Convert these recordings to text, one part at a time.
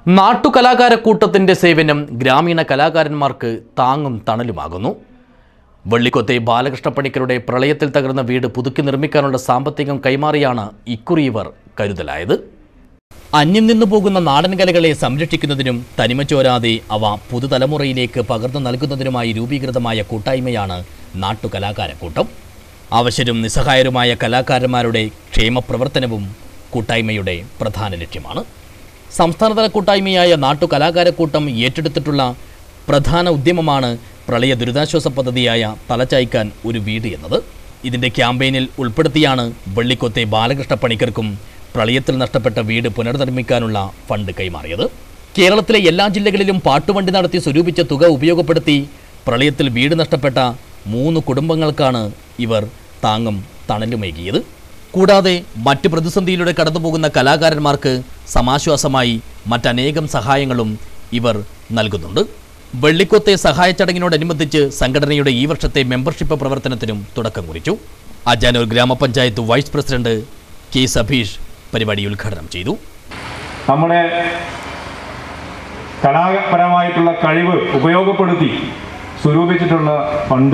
നാട്ടുകലാകാരക്കൂട്ടത്തിന്റെ സേവനം ഗ്രാമീണ കലാകാരന്മാർക്ക് താങ്ങും തണലുമാകുന്നു വെള്ളിക്കൊത്തെ ബാലകൃഷ്ണ പണിക്കരുടെ പ്രളയത്തിൽ തകർന്ന വീട് പുതുക്കി നിർമ്മിക്കാനുള്ള സാമ്പത്തികം കൈമാറിയാണ് ഇക്കുറി ഇവർ കരുതലായത് അന്യം നിന്നു പോകുന്ന നാടൻ കലകളെ സംരക്ഷിക്കുന്നതിനും തനിമ ചോരാതെ അവ പുതുതലമുറയിലേക്ക് പകർന്നു നൽകുന്നതിനുമായി രൂപീകൃതമായ കൂട്ടായ്മയാണ് നാട്ടുകലാകാരക്കൂട്ടം അവശരും നിസ്സഹായരുമായ കലാകാരന്മാരുടെ ക്ഷേമപ്രവർത്തനവും കൂട്ടായ്മയുടെ പ്രധാന ലക്ഷ്യമാണ് സംസ്ഥാനതല കൂട്ടായ്മയായ നാട്ടുകലാകാരക്കൂട്ടം ഏറ്റെടുത്തിട്ടുള്ള പ്രധാന ഉദ്യമമാണ് പ്രളയ ദുരിതാശ്വാസ പദ്ധതിയായ തലചായ്ക്കാൻ ഒരു വീട് എന്നത് ഇതിൻ്റെ ക്യാമ്പയിനിൽ ഉൾപ്പെടുത്തിയാണ് വെള്ളിക്കൊത്തെ ബാലകൃഷ്ണ പണിക്കർക്കും പ്രളയത്തിൽ നഷ്ടപ്പെട്ട വീട് പുനർനിർമ്മിക്കാനുള്ള ഫണ്ട് കൈമാറിയത് കേരളത്തിലെ എല്ലാ ജില്ലകളിലും പാട്ടുവണ്ടി നടത്തി സ്വരൂപിച്ച തുക ഉപയോഗപ്പെടുത്തി പ്രളയത്തിൽ വീട് നഷ്ടപ്പെട്ട മൂന്ന് കുടുംബങ്ങൾക്കാണ് ഇവർ താങ്ങും തണലുമേകിയത് കൂടാതെ മറ്റ് പ്രതിസന്ധിയിലൂടെ കടന്നുപോകുന്ന കലാകാരന്മാർക്ക് സമാശ്വാസമായി മറ്റനേകം സഹായങ്ങളും ഇവർ നൽകുന്നുണ്ട് വെള്ളിക്കൊത്തെ സഹായ ചടങ്ങിനോടനുബന്ധിച്ച് സംഘടനയുടെ ഈ വർഷത്തെ മെമ്പർഷിപ്പ് പ്രവർത്തനത്തിനും തുടക്കം കുറിച്ചു അജാനൂർ ഗ്രാമപഞ്ചായത്ത് വൈസ് പ്രസിഡന്റ് കെ സഭീഷ് പരിപാടി ഉദ്ഘാടനം ചെയ്തു നമ്മുടെ കലാപരമായിട്ടുള്ള കഴിവ് ഉപയോഗപ്പെടുത്തി സ്വരൂപിച്ചിട്ടുള്ള ഫണ്ട്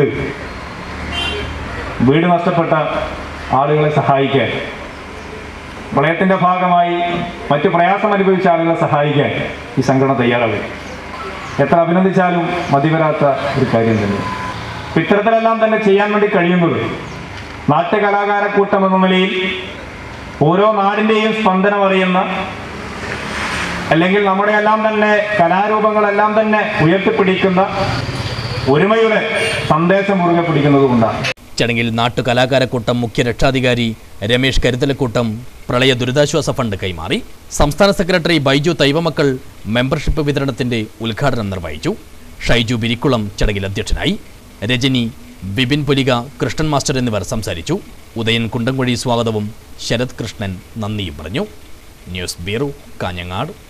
വീട് നഷ്ടപ്പെട്ട ആളുകളെ സഹായിക്കാൻ പ്രളയത്തിൻ്റെ ഭാഗമായി മറ്റു പ്രയാസം അനുഭവിച്ച ആളുകളെ സഹായിക്കാൻ ഈ സംഘടന തയ്യാറാവും എത്ര അഭിനന്ദിച്ചാലും മതിവരാത്ത ഒരു കാര്യം തന്നെ അപ്പൊ ഇത്തരത്തിലെല്ലാം തന്നെ ചെയ്യാൻ വേണ്ടി കഴിയുന്നത് നാട്യകലാകാരക്കൂട്ടം എന്ന നിലയിൽ ഓരോ നാടിൻ്റെയും സ്പന്ദനം അറിയുന്ന അല്ലെങ്കിൽ നമ്മുടെ എല്ലാം തന്നെ കലാരൂപങ്ങളെല്ലാം തന്നെ ഉയർത്തിപ്പിടിക്കുന്ന ഒരുമയുടെ സന്ദേശം മുറുകെ പിടിക്കുന്നത് കൊണ്ടാണ് ചടങ്ങിൽ നാട്ടുകലാകാരക്കൂട്ടം മുഖ്യ രക്ഷാധികാരി രമേഷ് കരുതലക്കൂട്ടം പ്രളയ ദുരിതാശ്വാസ ഫണ്ട് കൈമാറി സംസ്ഥാന സെക്രട്ടറി ബൈജു തൈവമക്കൾ മെമ്പർഷിപ്പ് വിതരണത്തിന്റെ ഉദ്ഘാടനം നിർവഹിച്ചു ഷൈജു ബിരിക്കുളം ചടങ്ങിൽ അധ്യക്ഷനായി രജനി ബിപിൻ പുലിക കൃഷ്ണൻ മാസ്റ്റർ എന്നിവർ സംസാരിച്ചു ഉദയൻ കുണ്ടംകുഴി സ്വാഗതവും ശരത് കൃഷ്ണൻ നന്ദിയും പറഞ്ഞു ന്യൂസ് ബ്യൂറോ കാഞ്ഞങ്ങാട്